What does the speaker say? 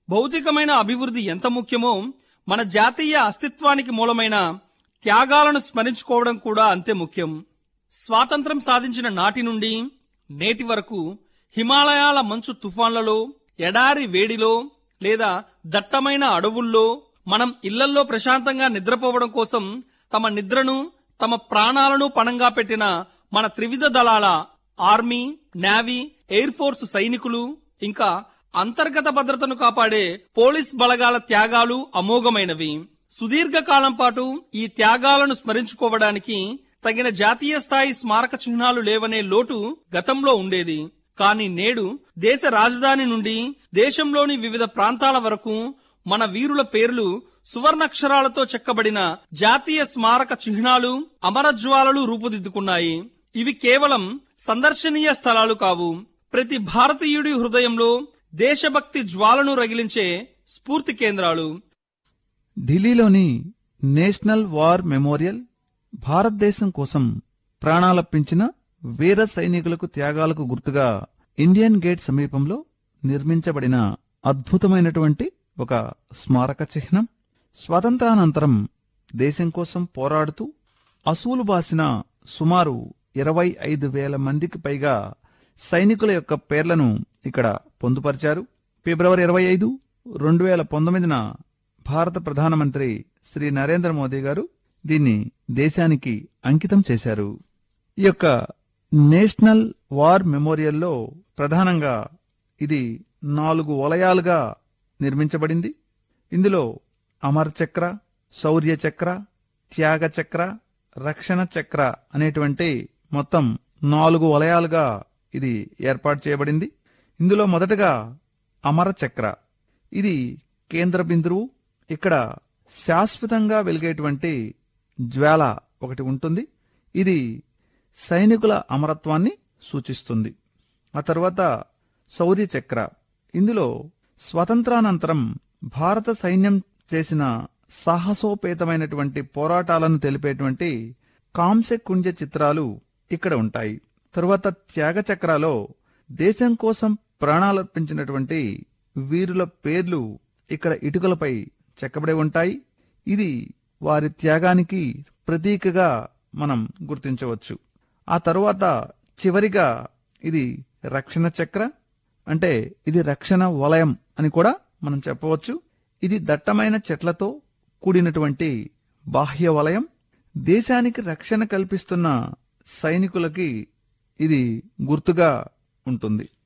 భౌతికమైన అభివృద్ధి ఎంత ముఖ్యమో మన జాతీయ అస్తిత్వానికి మూలమైన త్యాగాలను స్మరించుకోవడం కూడా అంతే ముఖ్యం స్వాతంత్రం సాధించిన నాటి నుండి నేటి వరకు హిమాలయాల మంచు తుఫాన్లలో ఎడారి వేడిలో లేదా దట్టమైన అడవుల్లో మనం ఇళ్లల్లో ప్రశాంతంగా నిద్రపోవడం కోసం తమ నిద్రను తమ ప్రాణాలను పణంగా పెట్టిన మన త్రివిధ దళాల ఆర్మీ నేవీ ఎయిర్ ఫోర్స్ సైనికులు ఇంకా అంతర్గత భద్రతను కాపాడే పోలీస్ బలగాల త్యాగాలు అమోఘమైనవి సుదీర్ఘ కాలం పాటు ఈ త్యాగాలను స్మరించుకోవడానికి తగిన జాతీయ స్థాయి స్మారక చిహ్నాలు లేవనే లోటు గతంలో ఉండేది కానీ నేడు దేశ రాజధాని నుండి దేశంలోని వివిధ ప్రాంతాల వరకు మన వీరుల పేర్లు సువర్ణాక్షరాలతో చెక్కబడిన జాతీయ స్మారక చిహ్నాలు అమరజ్వాలలు రూపుదిద్దుకున్నాయి ఇవి కేవలం సందర్శనీయ స్థలాలు కావు ప్రతి భారతీయుడి హృదయంలో దేశభక్తి జ్వాలను రగిలించే స్ఫూర్తి కేంద్రాలు ఢిల్లీలోని నేషనల్ వార్ మెమోరియల్ భారతదేశం కోసం ప్రాణాలర్పించిన వీర సైనికులకు త్యాగాలకు గుర్తుగా ఇండియన్ గేట్ సమీపంలో నిర్మించబడిన అద్భుతమైనటువంటి ఒక స్మారక చిహ్నం స్వాతంత్రానంతరం దేశం కోసం పోరాడుతూ అసూలు బాసిన సుమారు ఇరవై ఐదు వేల మందికి పైగా సైనికుల యొక్క పేర్లను ఇక్కడ పొందుపరిచారు ఫిబ్రవరి ఇరవై ఐదు రెండు వేల పంతొమ్మిదిన భారత ప్రధానమంత్రి శ్రీ నరేంద్ర మోదీ గారు దీన్ని దేశానికి అంకితం చేశారు ఈ యొక్క నేషనల్ వార్ మెమోరియల్లో ప్రధానంగా ఇది నాలుగు వలయాలుగా నిర్మించబడింది ఇందులో అమర్ చక్ర శౌర్య చక్ర త్యాగ చక్ర రక్షణ చక్ర అనేటువంటి మొత్తం నాలుగు వలయాలుగా ఇది ఏర్పాటు చేయబడింది ఇందులో మొదటగా అమర చక్ర ఇది కేంద్ర బిందువు ఇక్కడ శాశ్వతంగా వెలిగేటువంటి జ్వాల ఒకటి ఉంటుంది ఇది సైనికుల అమరత్వాన్ని సూచిస్తుంది ఆ తర్వాత శౌర్య చక్ర ఇందులో స్వతంత్రానంతరం భారత సైన్యం చేసిన సాహసోపేతమైనటువంటి పోరాటాలను తెలిపేటువంటి కాంస్య కుంజ చిత్రాలు ఇక్కడ ఉంటాయి తరువాత త్యాగ చక్రాలో దేశం కోసం ప్రాణాలర్పించినటువంటి వీరుల పేర్లు ఇక్కడ ఇటుకలపై చెక్కబడి ఉంటాయి ఇది వారి త్యాగానికి ప్రతీకగా మనం గుర్తించవచ్చు ఆ తరువాత చివరిగా ఇది రక్షణ చక్ర అంటే ఇది రక్షణ వలయం అని కూడా మనం చెప్పవచ్చు ఇది దట్టమైన చెట్లతో కూడినటువంటి బాహ్య వలయం దేశానికి రక్షణ కల్పిస్తున్న సైనికులకి ఇది గుర్తుగా ఉంటుంది